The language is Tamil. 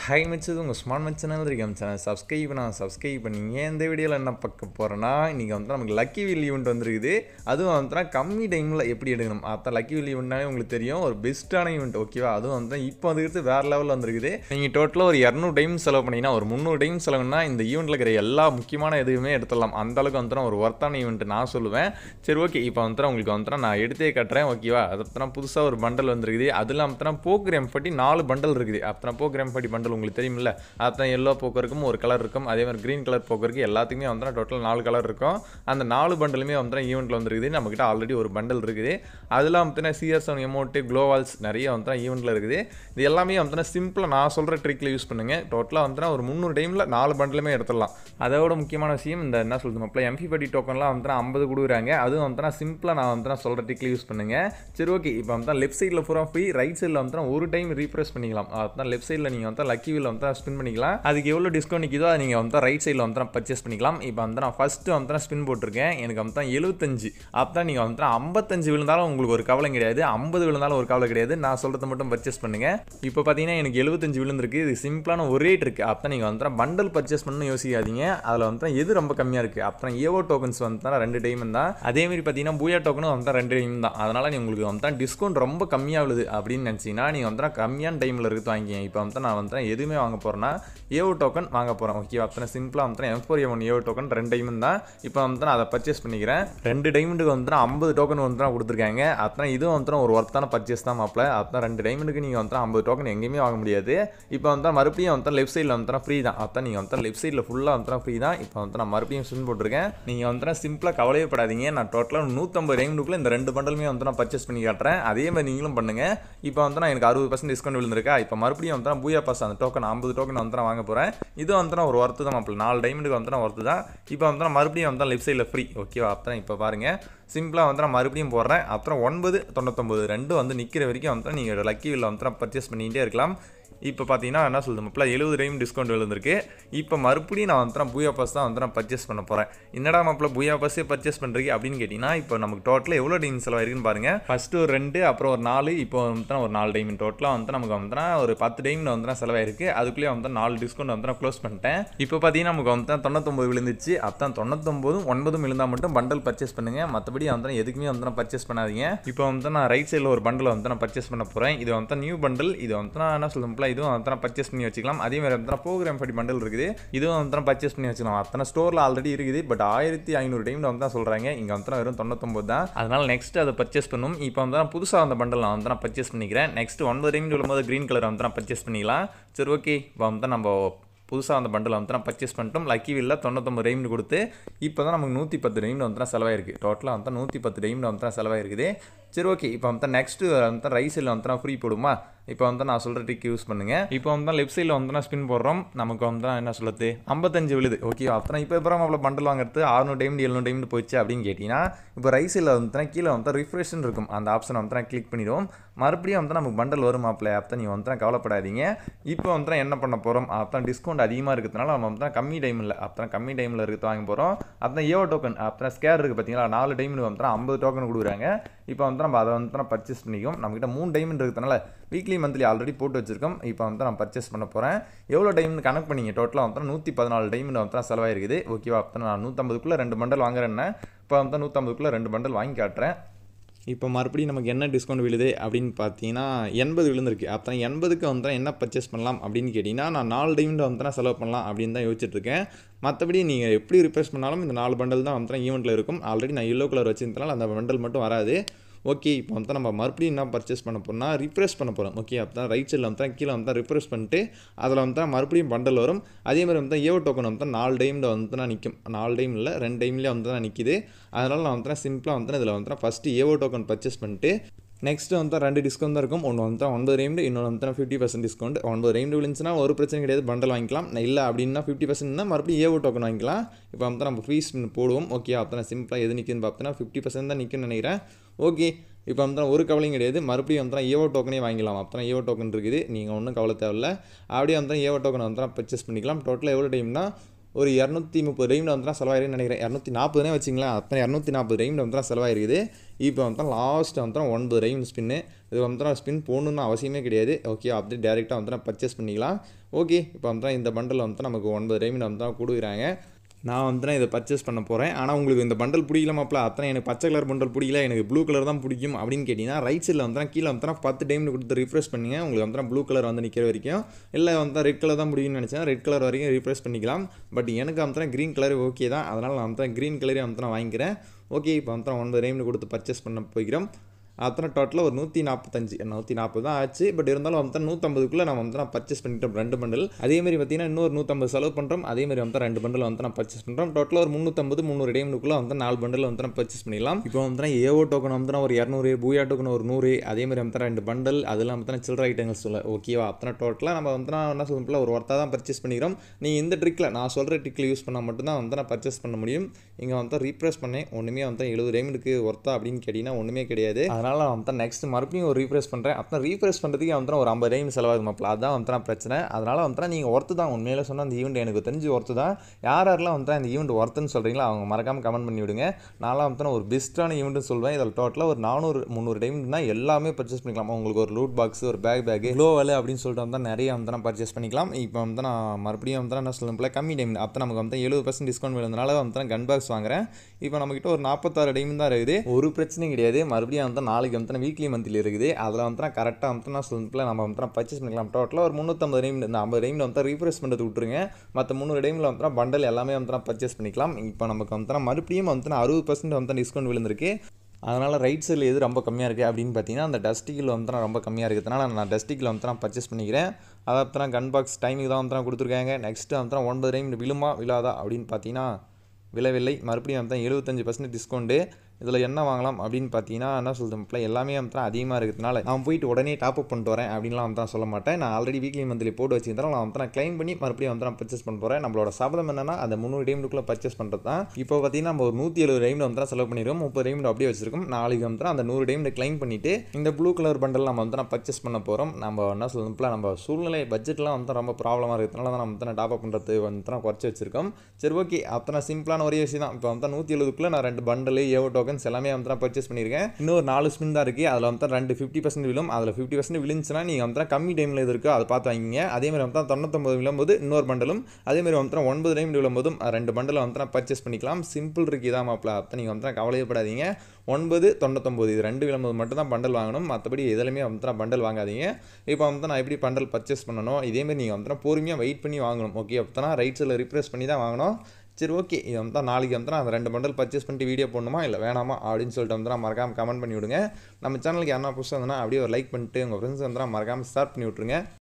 ஹை மிச்சது உங்கள் ஸ்மார்ட் மச் சேனல் இருக்கேன் சேனல் சப்ஸ்கிரைப் நான் சப்ஸ்கிரைப் பண்ணிங்க இந்த வீடியோவில் என்ன பார்க்க போகிறேன்னா இன்றைக்கி வந்து நமக்கு லக்கி வில் ஈவெண்ட் வந்திருக்குது அதுவும் வந்து கம்மி டைமில் எப்படி எடுக்கணும் அதான் லக்கி வில் ஈவெண்ட்னாலே உங்களுக்கு தெரியும் ஒரு பெஸ்ட்டான ஈவெண்ட் ஓகேவா அதுவும் வந்து இப்போ வந்துருக்கு வேறு லெவலில் வந்திருக்குது நீங்கள் டோட்டலாக ஒரு இரநூறு டைம் செலவு பண்ணிங்கன்னா ஒரு முந்நூறு டைம் செலவுனா இந்த ஈவெண்ட்டில் இருக்கிற எல்லா முக்கியமான எதுவுமே எடுத்துடலாம் அந்த அளவுக்கு வந்து ஒரு ஒர்த்தான ஈவெண்ட் நான் சொல்லுவேன் சரி ஓகே இப்போ வந்து உங்களுக்கு வந்து நான் எடுத்தே கட்டுறேன் ஓகேவா அது பத்திரம் புதுசாக ஒரு பண்டல் வந்திருக்குது அதில் அப்புறம் போக்கு எம்பட்டி நாலு பண்டல் இருக்குது அப்புறம் போக்கு எம்பட்டி பண்டல் உங்களுக்கு தெரியுமில்ல அப்புறம் எல்லோ போக்கு இருக்கும் ஒரு கலர் இருக்கும் அதே மாதிரி க்ரீன் கலர் போக்கு இருக்குது எல்லாத்துக்குமே வந்து டோட்டல் நாலு கலர் இருக்கும் அந்த நாலு பண்டலுமே வந்து ஈவெண்ட்டில் வந்துருக்குது நம்மக்கிட்ட ஆல்ரெடி ஒரு பண்டல் இருக்குது அதில் வந்து சிஆர் செவன் எமௌண்ட்டு க்ளோவால்ஸ் நிறைய வந்து ஈவெண்ட்டில் இருக்குது இது எல்லாமே வந்து சிம்பிளாக நான் சொல்கிற ட்ரிக்கில் யூஸ் பண்ணுங்கள் டோட்டலாக வந்து ஒரு முந்நூறு டைமில் நாலு பண்டலுமே எடுத்துடலாம் அதோட முக்கியமான விஷயம் இந்த என்ன சொல்றது மாப்பிள்ள எம்பி பட்டி டோக்கன்லாம் வந்து ஐம்பது கொடுக்குறாங்க அதுவும் வந்து சிம்பிளாக நான் வந்து சொல்கிற ட்ரிக்கில் யூஸ் பண்ணுங்கள் சரி ஓகே இப்போ வந்து லெஃப்ட் சைடில் பூரா ஃப்ரீ ரைட் சைடில் வந்து ஒரு டைம் ரீப்ரெஸ் பண்ணிக்கலாம் அதான் லெஃப்ட் சைடில் நீங்கள் வந்து லக்கி வீல் வந்து ஸ்பின் பண்ணிக்கலாம் அதுக்கு எவ்வளோ டிஸ்கவுண்ட் நிற்கிதோ அதை நீங்கள் வந்து ரைட் சைடில் வந்து பர்ச்சேஸ் பண்ணிக்கலாம் இப்போ வந்து நான் ஃபஸ்ட்டு வந்து ஸ்பின் போட்டிருக்கேன் எனக்கு வந்து எழுபத்தஞ்சு அப்போ நீங்கள் வந்து ஐம்பத்தஞ்சு விழுந்தாலும் உங்களுக்கு ஒரு கவலை கிடையாது ஐம்பது விழுந்தாலும் ஒரு கவலை கிடையாது நான் சொல்கிறத மட்டும் பர்ச்சேஸ் பண்ணுங்கள் இப்போ பார்த்தீங்கன்னா எனக்கு எழுபத்தஞ்சு விழுந்திருக்கு இது சிம்பிளான ஒரு ரேட் இருக்குது அப்போ நீங்கள் வந்து பண்டல் பர்ச்சேஸ் பண்ணணும் யோசிக்காதீங்க அதில் வந்து எது ரொம்ப கம்மியாக இருக்குது அப்புறம் ஏவோ டோக்கன்ஸ் வந்து ரெண்டு டைம் தான் அதேமாதிரி பார்த்தீங்கன்னா பூயா டோக்கனும் வந்து ரெண்டு டைம் தான் அதனால் நீ உங்களுக்கு வந்து டிஸ்கவுண்ட் ரொம்ப கம்மியாக விழுது அப்படின்னு நினச்சிங்கன்னா நீங்கள் வந்து கம்மியான டைமில் இருக்குது வாங்கிங்க இப்போ வந்து நான் வந்து எதுவுமே வாங்க போகிறேன்னா ஏவோ டோக்கன் வாங்க போகிறேன் ஓகே அப்புறம் சிம்பிளாக வந்து M four M evo token ரெண்டு டைம் தான் இப்போ வந்து நான் அதை பர்ச்சேஸ் பண்ணிக்கிறேன் ரெண்டு டைமண்டுக்கு வந்து ஐம்பது டோக்கன் வந்து தான் கொடுத்துருக்காங்க அப்புறம் இதுவும் வந்து ஒரு ஒர்த்தான பர்ச்சேஸ் தான் மாப்பிள அப்புறம் ரெண்டு டைமண்டுக்கு நீங்கள் வந்து ஐம்பது டோக்கன் எங்கேயுமே வாங்க முடியாது இப்போ வந்து மறுபடியும் வந்து லெஃப்ட் சைடில் வந்து ஃப்ரீ தான் அதான் நீங்கள் வந்து லெஃப்ட் சைடில் ஃபுல்லாக வந்து ஃப்ரீ தான் இப்போ வந்து நான் மறுபடியும் ஸ்பின் போட்டிருக்கேன் நீங்கள் வந்து சிம்பிளாக கவலையே படாதீங்க நான் டோட்டலாக நூற்றம்பது டைமண்டுக்குள்ளே இந்த ரெண்டு பண்டலுமே வந்து நான் பர்ச்சேஸ் பண்ணி காட்டுறேன் அதே மாதிரி நீங்களும் பண்ணுங்கள் இப்போ வந்து நான் எனக்கு அறுபது பர்சன்ட் டிஸ்கவுண்ட் விழுந்திருக்கா இப்போ மறுபடியும் வந்து நான் பூயா பாஸ் அந்த டோக்கன் ஐம்பது டோக்கன் வந்து நான் வாங்க போகிறேன் இது வந்து நான் ஒரு ஒர்த்து தான் மாப்பிள்ள நாலு டைமண்டுக்கு வந்து நான் ஒர்த்து தான் இப்போ வந்து நான் மறுபடியும் வந்து லெஃப்ட் சைடில் ஃப்ரீ ஓகேவா அப்புறம் இப்போ பாருங்கள் சிம்பிளாக வந்து நான் மறுபடியும் போடுறேன் அப்புறம் ஒன்பது தொண்ணூத்தொம்பது ரெண்டும் வந்து நிற்கிற வரைக்கும் வந்து நீங்கள் லக்கி வீலில் வந்து நான் பர்ச்சேஸ் பண்ணிகிட்டே இருக்கலாம் இப்போ பார்த்தீங்கன்னா என்ன சொல்லுது மாப்பிள்ள எழுபது டைம் டிஸ்கவுண்ட் விழுந்திருக்கு இப்போ மறுபடியும் நான் வந்து பூயா பாஸ் தான் வந்து நான் பர்ச்சேஸ் பண்ண போகிறேன் என்னடா மாப்பிள்ள பூயா பாஸே பர்ச்சேஸ் பண்ணுறீங்க அப்படின்னு கேட்டிங்கன்னா இப்போ நமக்கு டோட்டலாக எவ்வளோ டைம் செலவாயிருக்குன்னு பாருங்கள் ஃபஸ்ட்டு ஒரு ரெண்டு அப்புறம் ஒரு நாலு இப்போ வந்து ஒரு நாலு டைம் டோட்டலாக வந்து நமக்கு வந்து ஒரு பத்து டைமில் வந்து செலவாயிருக்கு அதுக்குள்ளேயே வந்து நாலு டிஸ்கவுண்ட் வந்து நான் க்ளோஸ் பண்ணிட்டேன் இப்போ பார்த்தீங்கன்னா நமக்கு வந்து தொண்ணூத்தொம்பது விழுந்துச்சு அதான் தொண்ணூத்தொம்பதும் ஒன்பதும் விழுந்தால் மட்டும் பண்டல் பர்ச்சேஸ் பண்ணுங்கள் மற்றபடி வந்து எதுக்குமே வந்து நான் பர்ச்சேஸ் பண்ணாதீங்க இப்போ வந்து நான் ரைட் சைடில் ஒரு பண்டில் வந்து நான் பர்ச்சேஸ் பண்ண போகிறேன் இது வந்து நியூ பண்டில் இது வந்து நான் என்ன சொல்லும்போது இதுவும் வந்து நான் பர்ச்சேஸ் பண்ணி வச்சுக்கலாம் அதே மாதிரி வந்து ப்ரோக்ராம் படி பண்டில் இருக்குது இதுவும் வந்து நான் பர்ச்சேஸ் பண்ணி வச்சுக்கலாம் அத்தனை ஸ்டோரில் ஆல்ரெடி இருக்குது பட் ஆயிரத்தி ஐநூறு டைமில் வந்து தான் சொல்கிறாங்க இங்கே வந்து நான் வெறும் தொண்ணூத்தொம்பது தான் அதனால் நெக்ஸ்ட் அதை பர்ச்சேஸ் பண்ணும் இப்போ வந்து நான் புதுசாக அந்த பண்டில் நான் வந்து நான் பர்ச்சேஸ் பண்ணிக்கிறேன் நெக்ஸ்ட் ஒன்பது டைம் விழும்போது க்ரீன் கலர் வந்து நான் பர்ச்சேஸ் பண்ணிக்கலாம் சரி ஓகே இப்போ வந்து நம்ம புதுசாக அந்த பண்டில் வந்து நான் பர்ச்சேஸ் பண்ணிட்டோம் லக்கி வில்ல தொண்ணூத்தொம்பது டைம்னு கொடுத்து இப்போ தான் நமக்கு நூற்றி பத்து டைமில் வந்து தான் செலவாயிருக்கு டோட்டலாக வந்து நூற்றி பத்து டைமில் வந்து தான் செலவாயிருக்குது சரி ஓகே இப்போ வந்து நெக்ஸ்ட்டு வந்து ரைட் சைடில் வந்து நான் ஃப்ரீ போடுமா இப்போ வந்து நான் சொல்கிற ட்ரிக் யூஸ் பண்ணுங்கள் இப்போ வந்து லெஃப்ட் சைடில் வந்து நான் ஸ்பின் போடுறோம் நமக்கு வந்து என்ன சொல்லுது ஐம்பத்தஞ்சு விழுது ஓகே அப்புறம் இப்போ அப்புறம் அவ்வளோ பண்டல் வாங்குறது ஆறுநூறு டைம் எழுநூறு டைம் போச்சு அப்படின்னு கேட்டிங்கன்னா இப்போ ரைட் சைடில் வந்து கீழே வந்து ரிஃப்ரெஷ்னு இருக்கும் அந்த ஆப்ஷனை வந்து நான் கிளிக் பண்ணிடுவோம் மறுபடியும் வந்து நமக்கு பண்டல் வரும் மாப்பிள்ள அப்போ நீங்கள் வந்து கவலைப்படாதீங்க இப்போ வந்து என்ன பண்ண போகிறோம் அப்போ டிஸ்கவுண்ட் அதிகமாக இருக்கிறதுனால நம்ம வந்து கம்மி டைம் இல்லை அப்போ கம்மி டைமில் இருக்கிறது வாங்க போகிறோம் அப்புறம் ஏவோ டோக்கன் அப்புறம் ஸ்கேர் இருக்குது பார்த்தீங்களா நாலு டைம் வந்து ஐம்பது டோக்கன் கொடுக்குறாங்க இப்போ வந்து நம்ம அதை வந்து நம்ம பர்ச்சேஸ் பண்ணிக்கும் நம்மக்கிட்ட மூணு டைம் இருக்கிறதுனால வீக்லி மந்த்லி ஆல்ரெடி போட்டு வச்சிருக்கோம் இப்போ வந்து நான் பர்ச்சேஸ் பண்ண போகிறேன் எவ்வளோ டைம்னு கணக்கு பண்ணிங்க டோட்டலாக வந்து நூற்றி பதினாலு டைம்னு வந்து செலவாயிருக்குது ஓகேவா அப்போ நான் நூற்றம்பதுக்குள்ளே ரெண்டு பண்டல் வாங்குறேன்னா இப்போ வந்து நூற்றம்பதுக்குள்ளே ரெண்டு பண்டல் வாங்கி காட்டுறேன் இப்போ மறுபடியும் நமக்கு என்ன டிஸ்கவுண்ட் விழுது அப்படின்னு பார்த்தீங்கன்னா எண்பது விழுந்திருக்கு அப்புறம் எண்பதுக்கு வந்து என்ன பர்ச்சேஸ் பண்ணலாம் அப்படின்னு கேட்டிங்கன்னா நான் நாலு டைமில் வந்து நான் செலவு பண்ணலாம் அப்படின்னு தான் யோசிச்சுட்ருக்கேன் மற்றபடி நீங்கள் எப்படி ரிப்ளேஸ் பண்ணாலும் இந்த நாலு பண்டல் தான் வந்து ஈவெண்ட்டில் இருக்கும் ஆல்ரெடி நான் எல்லோ கலர் வச்சிருந்தனால அந்த பண்டல் மட்டும் வராது ஓகே இப்போ வந்து நம்ம மறுபடியும் என்ன பர்ச்சேஸ் பண்ண போகிறோம்னா ரிப்ரெஸ் பண்ண போகிறோம் ஓகே அப்போ தான் ரைட் சைடில் வந்து கீழே வந்து ரிப்ரெஸ் பண்ணிட்டு அதில் வந்து மறுபடியும் பண்டல் வரும் அதே மாதிரி வந்து ஏவோ டோக்கன் வந்து நாலு டைமில் வந்து நான் நிற்கும் நாலு டைம் இல்லை ரெண்டு டைம்லேயே வந்து தான் நிற்கிது அதனால் நான் வந்து சிம்பிளாக வந்து இதில் வந்து ஃபஸ்ட்டு ஏவோ டோக்கன் பர்ச்சேஸ் பண்ணிட்டு நெக்ஸ்ட்டு வந்து ரெண்டு டிஸ்கவுண்ட் தான் இருக்கும் ஒன்று வந்து ஒன்பது ரைம்டு இன்னொன்று வந்து ஃபிஃப்டி பர்சன்ட் டிஸ்கவுண்ட் ஒன்பது ரைம்டு விழுந்துச்சுன்னா ஒரு பிரச்சனை கிடையாது பண்டல் வாங்கிக்கலாம் இல்லை அப்படின்னா ஃபிஃப்டி பர்சன்ட்னா மறுபடியும் ஏவோ டோக்கன் வாங்கிக்கலாம் இப்போ வந்து நம்ம ஃபீஸ் போடுவோம் ஓகே அப்போ நான் சிம்பிளாக எது நிற்குதுன்னு பார்த்தோன்னா ஃபிஃப்டி பர்சன்ட் தான் நிற்கும்னு நினைக்கிறேன் ஓகே இப்போ வந்து ஒரு கவலையும் கிடையாது மறுபடியும் வந்து ஏவோ டோக்கனே வாங்கிக்கலாம் அப்போ ஏவோ டோக்கன் இருக்குது நீங்கள் ஒன்றும் கவலை தேவையில்ல அப்படியே வந்து ஏவோ டோக்கன் வந்து பர்ச்சேஸ் பண்ணிக்கலாம் டோட்டலாக எவ்வளோ டைம்னா ஒரு இரநூத்தி முப்பது டைமில் வந்து தான் செலவாயிருக்குன்னு நினைக்கிறேன் இரநூத்தி நாற்பதுனே வச்சிங்களேன் அத்தனை இரநூத்தி நாற்பது டைமில் வந்து தான் செலவாயிருக்குது இப்போ வந்து லாஸ்ட் வந்து தான் ஒன்பது டைம் ஸ்பின்னு இது வந்து தான் ஸ்பின் போகணுன்னு அவசியமே கிடையாது ஓகே அப்படியே டேரெக்டாக வந்து நான் பர்ச்சேஸ் பண்ணிக்கலாம் ஓகே இப்போ வந்து தான் இந்த பண்டல் வந்து நமக்கு ஒன்பது டைமில் வந்து தான் கொடுக்குறாங்க நான் வந்து நான் இதை பர்ச்சேஸ் பண்ண போகிறேன் ஆனால் உங்களுக்கு இந்த பண்டல் பிடிக்கல மாப்பிள அத்தனை எனக்கு பச்சை கலர் பண்டல் பிடிக்கல எனக்கு ப்ளூ கலர் தான் பிடிக்கும் அப்படின்னு கேட்டிங்கன்னா ரைட் சைடில் வந்து கீழே வந்து பத்து டைம் கொடுத்து ரிஃப்ரெஷ் பண்ணுங்க உங்களுக்கு வந்து ப்ளூ கலர் வந்து நிற்கிற வரைக்கும் இல்லை வந்து ரெட் கலர் தான் பிடிக்கும்னு நினச்சேன் ரெட் கலர் வரைக்கும் ரிஃப்ரெஷ் பண்ணிக்கலாம் பட் எனக்கு வந்து க்ரீன் கலர் ஓகே தான் அதனால் நான் வந்து க்ரீன் கலரே வந்து நான் வாங்கிக்கிறேன் ஓகே இப்போ வந்து ஒன்பது டைமில் கொடுத்து பர்ச்சேஸ் பண்ண போய்க்கிறோம் அத்தனை டோட்டலாக ஒரு நூற்றி நாற்பத்தஞ்சு நூற்றி நாற்பது தான் ஆச்சு பட் இருந்தாலும் வந்து நூற்றம்பதுக்குள்ளே நம்ம வந்து நான் பர்ச்சேஸ் பண்ணிட்டோம் ரெண்டு பண்டல் அதேமாதிரி பார்த்தீங்கன்னா இன்னொரு நூற்றம்பது செலவு பண்ணுறோம் அதேமாதிரி வந்து ரெண்டு பண்டல் வந்து நான் பர்ச்சேஸ் பண்ணுறோம் டோட்டலாக ஒரு முந்நூற்றம்பது முந்நூறு டைமுக்குள்ளே வந்து நாலு பண்டல் வந்து நான் பர்ச்சேஸ் பண்ணிடலாம் இப்போ வந்து ஏஓ டோக்கன் வந்து ஒரு இரநூறு பூயா டோக்கன் ஒரு நூறு அதேமாதிரி வந்து ரெண்டு பண்டல் அதெல்லாம் வந்து சில்லற ஐட்டங்கள் சொல்ல ஓகேவா அத்தனை டோட்டலாக நம்ம வந்து நான் என்ன சொல்ல ஒரு ஒர்த்தாக தான் பர்ச்சேஸ் பண்ணிக்கிறோம் நீங்கள் இந்த ட்ரிக்கில் நான் சொல்கிற ட்ரிக்கில் யூஸ் பண்ணால் மட்டும்தான் வந்து நான் பர்ச்சேஸ் பண்ண முடியும் இங்கே வந்து ரீப்ரெஸ் பண்ணேன் ஒன்றுமே வந்து எழுபது டைமுக்கு ஒர்த்தா அப்படின்னு கேட்டிங்கன்னா ஒன்றுமே கிடையாது அதனால் நான் வந்து நெக்ஸ்ட் மறுபடியும் ஒரு ரீஃப்ரெஷ் பண்ணுறேன் அப்புறம் ரீஃப்ரெஷ் பண்ணுறதுக்கு வந்து ஒரு ஐம்பது டைம் செலவாகும் மாப்பிள அதுதான் வந்து பிரச்சனை அதனால் வந்து நீங்கள் ஒர்த்து தான் உண்மையில சொன்னால் அந்த ஈவெண்ட் எனக்கு தெரிஞ்சு ஒர்த்து தான் யார் யாரெல்லாம் வந்து இந்த ஈவெண்ட் ஒர்த்துன்னு சொல்கிறீங்களோ அவங்க மறக்காமல் கமெண்ட் பண்ணி விடுங்க நான்லாம் வந்து ஒரு பெஸ்ட்டான ஈவெண்ட்னு சொல்வேன் இதில் டோட்டலாக ஒரு நானூறு முந்நூறு டைம்னா எல்லாமே பர்ச்சேஸ் பண்ணிக்கலாம் உங்களுக்கு ஒரு லூட் பாக்ஸ் ஒரு பேக் பேக் க்ளோவல் அப்படின்னு சொல்லிட்டு வந்து நிறைய வந்து நான் பர்ச்சேஸ் பண்ணிக்கலாம் இப்போ வந்து நான் மறுபடியும் வந்து என்ன சொல்லும்போல கம்மி டைம் அப்போ நமக்கு வந்து எழுபது பர்சன்ட் டிஸ்கவுண்ட் விழுந்தனால வந்து நான் கன் பாக்ஸ் வாங்குறேன் இப்போ நம்மக்கிட்ட ஒரு நாற்பத்தாறு டைம் தான் இருக்குது ஒரு பிரச்சனையும் கிடையாது மறுபடியும் வந்து நாளைக்கு வந்து வீக்லி மந்த்லி இருக்குது அதில் வந்து நான் கரெக்டாக வந்து நான் சொல்லிட்டு நம்ம வந்து பர்ச்சேஸ் பண்ணிக்கலாம் டோட்டலாக ஒரு முந்நூற்றம்பது டைம் இந்த ஐம்பது டைமில் வந்து ரீஃப்ரெஷ் பண்ணுறது விட்டுருங்க மற்ற முந்நூறு டைமில் வந்து பண்டல் எல்லாமே வந்து பர்ச்சேஸ் பண்ணிக்கலாம் இப்போ நமக்கு வந்து மறுபடியும் வந்து அறுபது பர்சன்ட் வந்து டிஸ்கவுண்ட் விழுந்திருக்கு அதனால் ரைட் சைடில் எது ரொம்ப கம்மியாக இருக்குது அப்படின்னு பார்த்தீங்கன்னா அந்த டஸ்டிக்கில் வந்து நான் ரொம்ப கம்மியாக இருக்கிறதுனால நான் டஸ்டிக்கில் வந்து நான் பர்ச்சேஸ் பண்ணிக்கிறேன் அதை வந்து நான் கன் பாக்ஸ் டைமிங் தான் வந்து நான் கொடுத்துருக்காங்க நெக்ஸ்ட்டு வந்து நான் ஒன்பது டைம் விழுமா விழாதா அப்படின்னு பார்த்தீங்கன்னா விழவில்லை மறுபடியும் வந்து எழுபத்தஞ்சு பர்சன்ட் டிஸ்கவுண்ட்டு இதில் என்ன வாங்கலாம் அப்படின்னு பார்த்தீங்கன்னா என்ன சொல்கிறேன் எல்லாமே வந்து அதிகமாக இருக்கிறதுனால நான் போயிட்டு உடனே டாப் அப் பண்ணிட்டு வரேன் அப்படின்லாம் வந்து நான் சொல்ல மாட்டேன் நான் ஆல்ரெடி வீக்லி மந்த்லி போட்டு வச்சிருந்தாலும் நான் வந்து நான் க்ளைம் பண்ணி மறுபடியும் வந்து நான் பர்ச்சேஸ் பண்ண போகிறேன் நம்மளோட சபதம் என்னன்னா அந்த முந்நூறு டைமுக்குள்ளே பர்ச்சேஸ் பண்ணுறது தான் இப்போ பார்த்தீங்கன்னா நம்ம ஒரு நூற்றி எழுபது டைமில் வந்து செலவு பண்ணிடுவோம் முப்பது டைமில் அப்படியே வச்சிருக்கோம் நாளைக்கு வந்து அந்த நூறு டைமில் க்ளைம் பண்ணிவிட்டு இந்த ப்ளூ கலர் பண்டல் நம்ம வந்து நான் பர்ச்சேஸ் பண்ண போகிறோம் நம்ம என்ன சொல்லணும்ல நம்ம சூழ்நிலை பட்ஜெட்லாம் வந்து ரொம்ப ப்ராப்ளமாக இருக்கிறதுனால தான் நம்ம வந்து நான் டாப் அப் பண்ணுறது வந்து நான் குறைச்சி வச்சிருக்கோம் சரி ஓகே அத்தனை சிம்பிளான ஒரே விஷயம் தான் இப்போ வந்து நூற்றி எழுபதுக்குள்ளே நான் ரெண்டு பண்டல் ஏவோ டோக்கன்ஸ் எல்லாமே வந்து நான் பர்ச்சேஸ் பண்ணியிருக்கேன் இன்னொரு நாலு ஸ்பின் தான் இருக்குது அதில் வந்து ரெண்டு ஃபிஃப்டி பர்சன்ட் விழும் அதில் ஃபிஃப்டி பர்சன்ட் விழுந்துச்சுன்னா நீங்கள் வந்து கம்மி டைமில் இது இருக்கோ அதை பார்த்து வாங்கிங்க அதேமாதிரி வந்து தொண்ணூத்தொம்பது விழும்போது இன்னொரு பண்டலும் அதேமாதிரி வந்து ஒன்பது டைம் விழும்போதும் ரெண்டு பண்டலை வந்து பர்ச்சேஸ் பண்ணிக்கலாம் சிம்பிள் இருக்குது இதான் மாப்பிள அப்போ நீங்கள் வந்து கவலையப்படாதீங்க ஒன்பது தொண்ணூத்தொம்பது இது ரெண்டு விழும்போது மட்டும் தான் பண்டல் வாங்கணும் மற்றபடி எதுலையுமே வந்து பண்டல் வாங்காதீங்க இப்போ வந்து நான் எப்படி பண்டல் பர்ச்சேஸ் பண்ணணும் இதேமாதிரி நீங்கள் வந்து பொறுமையாக வெயிட் பண்ணி வாங்கணும் ஓகே அப்போ ரைட் சைடில் ரிப்ரெஸ் பண்ணி தான் வாங்கணும் சரி ஓகே இது வந்து நாளைக்கு வந்து நான் அந்த ரெண்டு பண்டல் பர்ச்சேஸ் பண்ணிட்டு வீடியோ போடணுமா இல்லை வேணாமா அப்படின்னு சொல்லிட்டு வந்து நான் மறக்காமல் கமெண்ட் பண்ணி விடுங்க நம்ம சேனலுக்கு யாரா புதுசாக இருந்தனா அப்படியே ஒரு லைக் பண்ணிட்டு உங்கள் ஃப்ரெண்ட்ஸ் வந்து மறக்காமல் ஸ்டார்ட் பண்ணி விட்ருங்க